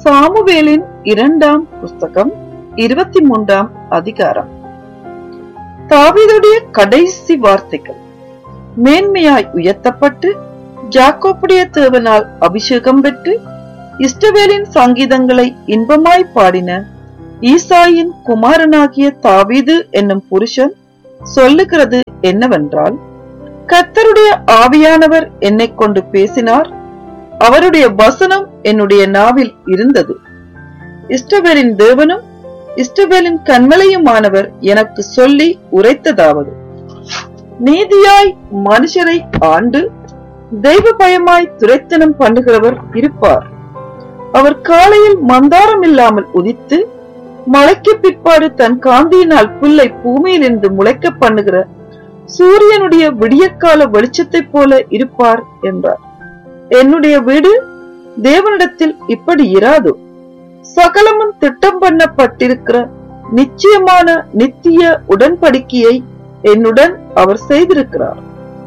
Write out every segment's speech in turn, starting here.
சாமுவேலின் இரண்டாம் புஸ்தகம் இருபத்தி மூன்றாம் அதிகாரம் தாவீதுடைய கடைசி வார்த்தைகள் மேன்மையாய் உயர்த்தப்பட்டு ஜாக்கோப்புடைய தேவனால் அபிஷேகம் பெற்று இஸ்டவேலின் சங்கீதங்களை இன்பமாய் பாடின ஈசாயின் குமாரனாகிய தாவீது என்னும் புருஷன் சொல்லுகிறது என்னவென்றால் கர்த்தருடைய ஆவியானவர் என்னை கொண்டு பேசினார் அவருடைய வசனம் என்னுடைய நாவில் இருந்தது இஸ்டவேலின் தேவனும் இஸ்டவேலின் கண்மலையுமானவர் எனக்கு சொல்லி உரைத்ததாவது நீதியாய் மனுஷரை ஆண்டு தெய்வ பயமாய் துரைத்தனம் பண்ணுகிறவர் இருப்பார் அவர் காலையில் மந்தாரம் இல்லாமல் உதித்து மழைக்கு பிற்பாடு தன் காந்தியினால் புல்லை பூமியிலிருந்து முளைக்க பண்ணுகிற சூரியனுடைய விடியற்கால வெளிச்சத்தைப் போல இருப்பார் என்றார் என்னுடைய வீடு தேவனிடத்தில் இப்படி இராது சகலமும் திட்டம் பண்ணப்பட்டிருக்கிற நிச்சயமான நித்திய உடன்படிக்கையை என்னுடன் அவர் செய்திருக்கிறார்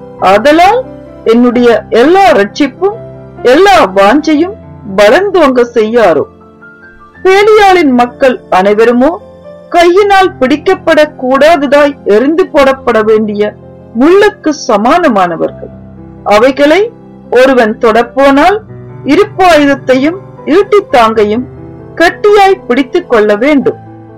ஆதலால் என்னுடைய எல்லா ரட்சிப்பும் எல்லா வாஞ்சையும் பலந்தோங்க செய்யாரோ பேலியாளின் மக்கள் அனைவருமோ கையினால் பிடிக்கப்பட கூடாததாய் எரிந்து போடப்பட வேண்டிய முள்ளுக்கு சமானமானவர்கள் அவைகளை ஒருவன் தொடப்போனால் இருப்பாயுதத்தையும் ஈட்டித்தாங்கையும் கட்டியாய் பிடித்துக் கொள்ள வேண்டும்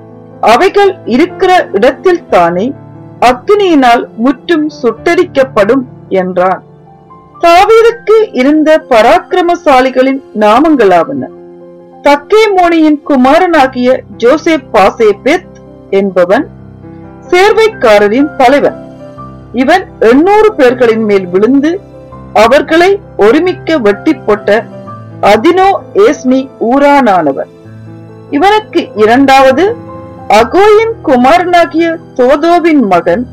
அவைகள் இருக்கிற இடத்தில் தானே அக்னியினால் முற்றும் சுட்டரிக்கப்படும் என்றான் தாவீதுக்கு இருந்த பராக்கிரமசாலிகளின் நாமங்களாவன தக்கே மோனியின் குமாரனாகிய ஜோசப் பாசேபெத் என்பவன் சேர்வைக்காரரின் தலைவன் இவன் எண்ணூறு பேர்களின் மேல் விழுந்து அவர்களை ஒருமிக்க வெட்டி போட்ட அதினோ ஏஸ்மி ஊரானானவன் இவனுக்கு இரண்டாவது அகோயின் குமாரனாகிய தோதோவின் மகன்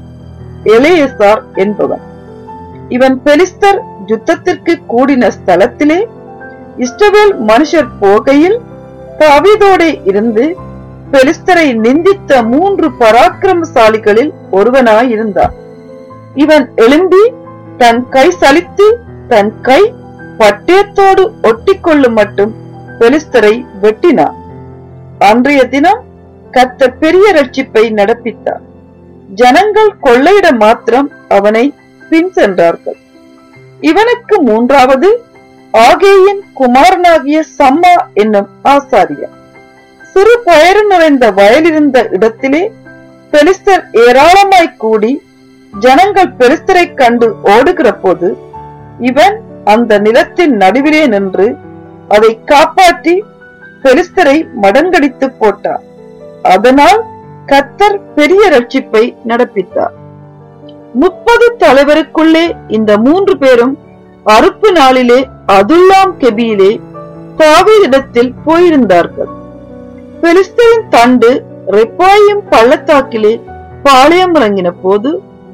எலேயசார் என்பவன் இவன் பெலிஸ்தர் யுத்தத்திற்கு கூடின ஸ்தலத்திலே இஸ்டவேல் மனுஷர் போகையில் தாவீதோடே இருந்து பெலிஸ்தரை நிந்தித்த மூன்று பராக்கிரமசாலிகளில் ஒருவனாயிருந்தான் இவன் எழும்பி தன் கை சலித்து தன் கை பட்டயத்தோடு ஒட்டிக்கொள்ளும் மட்டும் பெலிஸ்தரை வெட்டினான் அன்றைய தினம் கத்த பெரிய ரட்சிப்பை நடப்பித்தார் ஜனங்கள் கொள்ளையிட மாத்திரம் அவனை பின் சென்றார்கள் இவனுக்கு மூன்றாவது ஆகேயின் குமாரனாகிய சம்மா என்னும் ஆசாரியர் சிறு பயறு நிறைந்த வயலிருந்த இடத்திலே பெலிஸ்தர் ஏராளமாய் கூடி ஜனங்கள் பெலிஸ்தரை கண்டு ஓடுகிற போது இவன் அந்த நிலத்தின் நடுவிலே நின்று அதை காப்பாற்றி பெலிஸ்தரை மடங்கடித்து போட்டார் அதனால் கத்தர் பெரிய ரட்சிப்பை நடப்பித்தார் முப்பது தலைவருக்குள்ளே இந்த மூன்று பேரும் அறுப்பு நாளிலே அதுல்லாம் கெபியிலே தாவீதிடத்தில் போயிருந்தார்கள் பெலிஸ்தரின் தண்டு ரெப்பாயும் பள்ளத்தாக்கிலே பாளையம் இறங்கின போது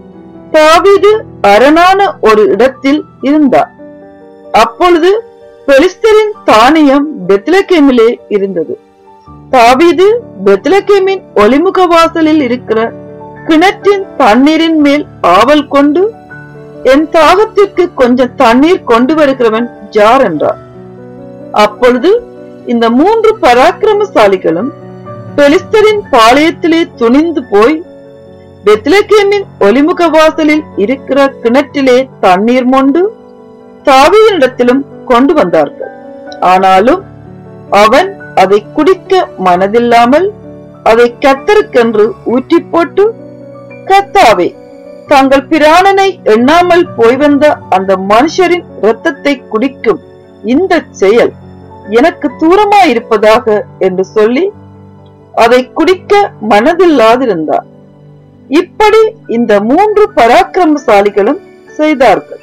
தாவீது அரணான ஒரு இடத்தில் இருந்தார் அப்பொழுது பெலிஸ்தரின் தானியம் பெத்லகேமிலே இருந்தது தாவீது பெத்லகேமின் ஒளிமுக வாசலில் இருக்கிற கிணற்றின் தண்ணீரின் மேல் ஆவல் கொண்டு என் தாகத்திற்கு கொஞ்சம் தண்ணீர் கொண்டு வருகிறவன் ஜார் என்றார் அப்பொழுது இந்த மூன்று பராக்கிரமசாலிகளும் பெலிஸ்தரின் பாளையத்திலே துணிந்து போய் பெத்லகேமின் ஒலிமுக வாசலில் இருக்கிற கிணற்றிலே தண்ணீர் மொண்டு தாவியினிடத்திலும் கொண்டு வந்தார்கள் ஆனாலும் அவன் அதை குடிக்க மனதில்லாமல் அதை கத்தருக்கென்று ஊற்றி போட்டு கத்தாவே தங்கள் பிராணனை எண்ணாமல் போய் வந்த அந்த மனுஷரின் இரத்தத்தை குடிக்கும் இந்த செயல் எனக்கு தூரமாயிருப்பதாக என்று சொல்லி அதை குடிக்க மனதில்லாதிருந்தார் இப்படி இந்த மூன்று பராக்கிரமசாலிகளும் செய்தார்கள்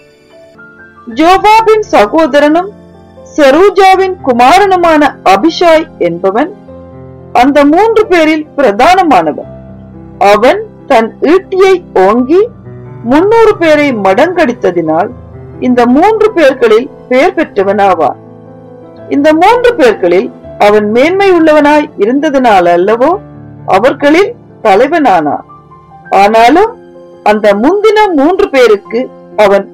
ஜோபாபின் சகோதரனும் செரூஜாவின் குமாரனுமான அபிஷாய் என்பவன் அந்த மூன்று பேரில் பிரதானமானவன் அவன் தன் ஈட்டியை ஓங்கி முன்னூறு பேரை மடங்கடித்ததினால் இந்த மூன்று பேர்களில் பெயர் பெற்றவனாவான் இந்த மூன்று பேர்களில் அவன் மேன்மை உள்ளவனாய் இருந்ததினால் அல்லவோ அவர்களில் தலைவனானான் ஆனாலும் அந்த முந்தின மூன்று பேருக்கு அவன்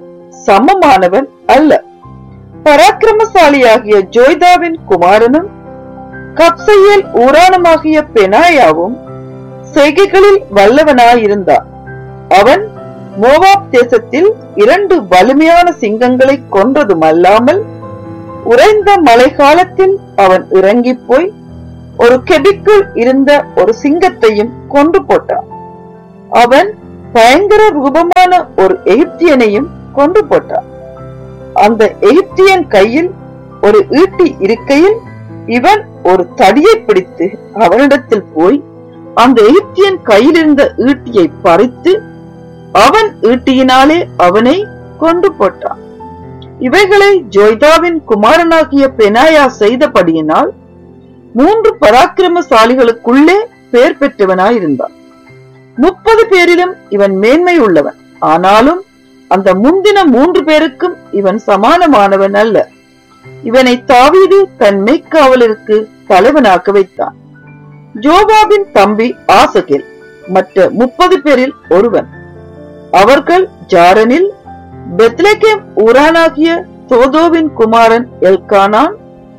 சமமானவன் அல்ல பராக்கிரமசாலியாகிய ஜோய்தாவின் குமாரனும் கப்சையேல் ஊரானுமாகிய பெனாயாவும் செய்கைகளில் வல்லவனாயிருந்தான் அவன் மோவாப் தேசத்தில் இரண்டு வலிமையான சிங்கங்களை கொன்றதுமல்லாமல் உறைந்த மழை காலத்தில் அவன் இறங்கிப் போய் ஒரு கெபிக்குள் இருந்த ஒரு சிங்கத்தையும் கொன்று போட்டான் அவன் பயங்கர ரூபமான ஒரு எகிப்தியனையும் கொண்டு போட்டான் அந்த எகிப்தியன் கையில் ஒரு ஈட்டி இருக்கையில் இவன் ஒரு தடியை பிடித்து அவனிடத்தில் போய் அந்த எகிப்தியன் கையில் இருந்த ஈட்டியை பறித்து அவன் ஈட்டியினாலே அவனை கொண்டு போட்டான் இவைகளை ஜோய்தாவின் குமாரனாகிய பெனாயா செய்தபடியினால் மூன்று பராக்கிரமசாலிகளுக்குள்ளே பெயர் பெற்றவனாயிருந்தான் முப்பது பேரிலும் இவன் மேன்மை உள்ளவன் ஆனாலும் அந்த முந்தின மூன்று பேருக்கும் இவன் சமானமானவன் அல்ல இவனை தாவீது தன் மெய்க்காவலருக்கு தலைவனாக்க வைத்தான் ஜோபாபின் தம்பி ஆசகேல் மற்ற முப்பது பேரில் ஒருவன் அவர்கள் ஜாரனில் பெத்லகேம் ஊரானாகிய தோதோவின் குமாரன் எல்கானான்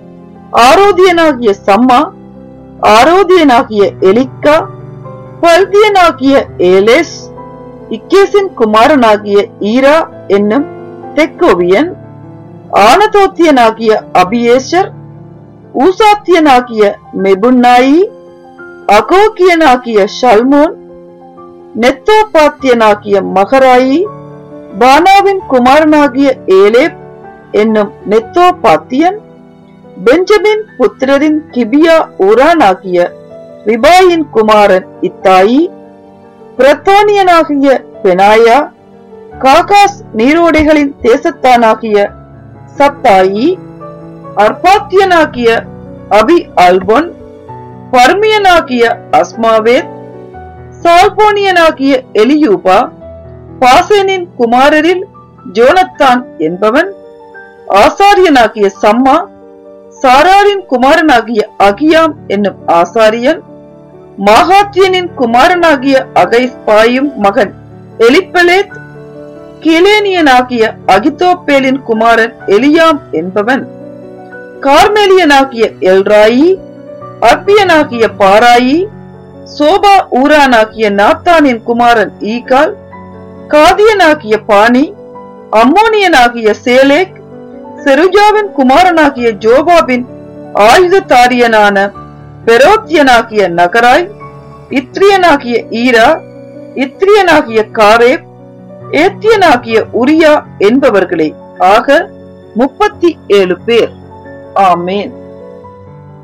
ஆரோதியனாகிய சம்மா ஆரோதியனாகிய எலிக்கா பல்தியனாகிய ஏலேஸ் இக்கேசின் குமாரனாகிய ஈரா என்னும் தெக்கோவியன் ஆனதோத்தியனாகிய அபியேஷர் ஊசாத்தியனாகிய மெபுன்னாயி அகோக்கியனாகிய ஷல்மோன் நெத்தோபாத்தியனாகிய மகராயி பானாவின் குமாரனாகிய ஏலேப் என்னும் நெத்தோபாத்தியன் பெஞ்சமின் புத்திரரின் கிபியா ஊரானாகிய ரிபாயின் குமாரன் இத்தாயி பிரத்தானியனாகிய பெனாயா காகாஸ் நீரோடைகளின் தேசத்தானாகிய சத்தாயி அர்பாத்தியனாகிய அபி அல்பொன் பர்மியனாகிய அஸ்மாவேத் சால்போனியனாகிய எலியூபா பாசேனின் குமாரரில் ஜோனத்தான் என்பவன் ஆசாரியனாகிய சம்மா சாராரின் குமாரனாகிய அகியாம் என்னும் ஆசாரியன் மாகாத்தியனின் குமாரனாகிய அகைஸ்பாயும் மகன் எலிப்பலேத் கிலேனியனாகிய அகிதோப்பேலின் குமாரன் எலியாம் என்பவன் கார்மேலியனாகிய எல்ராயி அர்பியனாகிய பாராயி சோபா ஊரானாகிய நாத்தானின் குமாரன் ஈகால் காதியனாகிய பாணி அம்மோனியனாகிய சேலேக் செருஜாவின் குமாரனாகிய ஜோபாபின் ஆயுததாரியனான பெரோத்தியனாகிய நகராய் இத்ரியனாகிய ஈரா இத்ரியனாகிய காரேப் ஏத்தியனாகிய உரியா என்பவர்களே ஆக முப்பத்தி ஏழு பேர் ஆமேன்